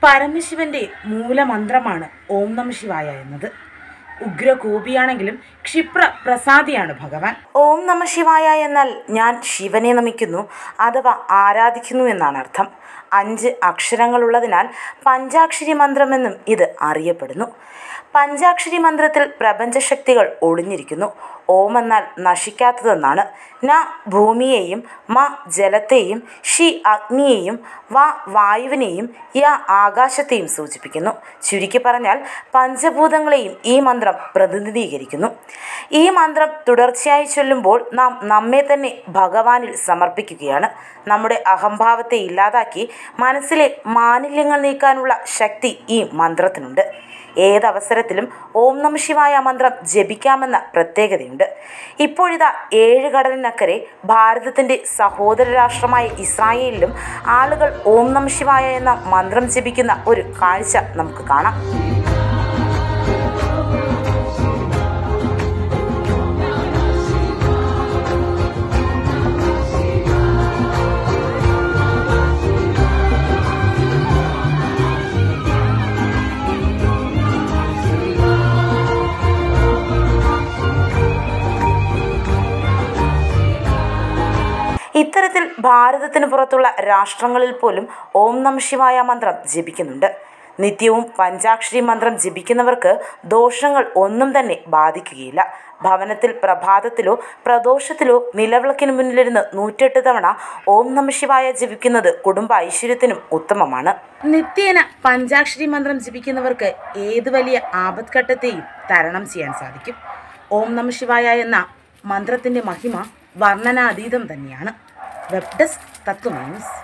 പരമശിവന്റെ മൂലമന്ത്രമാണ് ഓം നമ ശിവായ എന്നത് ഉഗ്രകോപിയാണെങ്കിലും ക്ഷിപ്ര പ്രസാദിയാണ് ഭഗവാൻ ഓം നമ ശിവായ എന്നാൽ ഞാൻ ശിവനെ നമിക്കുന്നു അഥവാ ആരാധിക്കുന്നു എന്നാണ് അർത്ഥം അഞ്ച് അക്ഷരങ്ങളുള്ളതിനാൽ പഞ്ചാക്ഷരി മന്ത്രമെന്നും ഇത് അറിയപ്പെടുന്നു പഞ്ചാക്ഷരി മന്ത്രത്തിൽ പ്രപഞ്ചശക്തികൾ ഒളിഞ്ഞിരിക്കുന്നു ഓം എന്നാൽ നശിക്കാത്തതെന്നാണ് ന ഭൂമിയെയും മ ജലത്തെയും ഷി അഗ്നിയെയും വ വായുവിനെയും യ ആകാശത്തെയും സൂചിപ്പിക്കുന്നു ചുരുക്കി പറഞ്ഞാൽ പഞ്ചഭൂതങ്ങളെയും ഈ മന്ത്രം പ്രതിനിധീകരിക്കുന്നു ഈ മന്ത്രം തുടർച്ചയായി ചൊല്ലുമ്പോൾ നാം നമ്മെ തന്നെ ഭഗവാനിൽ സമർപ്പിക്കുകയാണ് നമ്മുടെ അഹംഭാവത്തെ ഇല്ലാതാക്കി മനസ്സിലെ മാലിന്യങ്ങൾ നീക്കാനുള്ള ശക്തി ഈ മന്ത്രത്തിനുണ്ട് ഏതവസരത്തിലും ഓം നമ ശിവായ മന്ത്രം ജപിക്കാമെന്ന പ്രത്യേകതയുണ്ട് ഇപ്പോഴിതാ ഏഴ് കടലിനക്കരെ ഭാരതത്തിൻ്റെ സഹോദര രാഷ്ട്രമായ ഇസ്രായേലിലും ആളുകൾ ഓം നമ ശിവായ എന്ന മന്ത്രം ജപിക്കുന്ന ഒരു കാഴ്ച നമുക്ക് കാണാം ഇത്തരത്തിൽ ഭാരതത്തിന് പുറത്തുള്ള രാഷ്ട്രങ്ങളിൽ പോലും ഓം നമ ശിവായ മന്ത്രം ജപിക്കുന്നുണ്ട് നിത്യവും പഞ്ചാക്ഷരി മന്ത്രം ജപിക്കുന്നവർക്ക് ദോഷങ്ങൾ ഒന്നും തന്നെ ബാധിക്കുകയില്ല ഭവനത്തിൽ പ്രഭാതത്തിലോ പ്രദോഷത്തിലോ നിലവിളക്കിന് മുന്നിലിരുന്ന് നൂറ്റെട്ട് തവണ ഓം നമ ശിവായ ജപിക്കുന്നത് കുടുംബ ഐശ്വര്യത്തിനും ഉത്തമമാണ് നിത്യേന പഞ്ചാക്ഷരി മന്ത്രം ജപിക്കുന്നവർക്ക് ഏത് വലിയ ആപത്ഘട്ടത്തെയും തരണം ചെയ്യാൻ സാധിക്കും ഓം നമ ശിവായ എന്ന മന്ത്രത്തിൻ്റെ മഹിമ വർണ്ണനാതീതം തന്നെയാണ് വെബ് ഡെസ്ക് തത്വമൈ ന്യൂസ്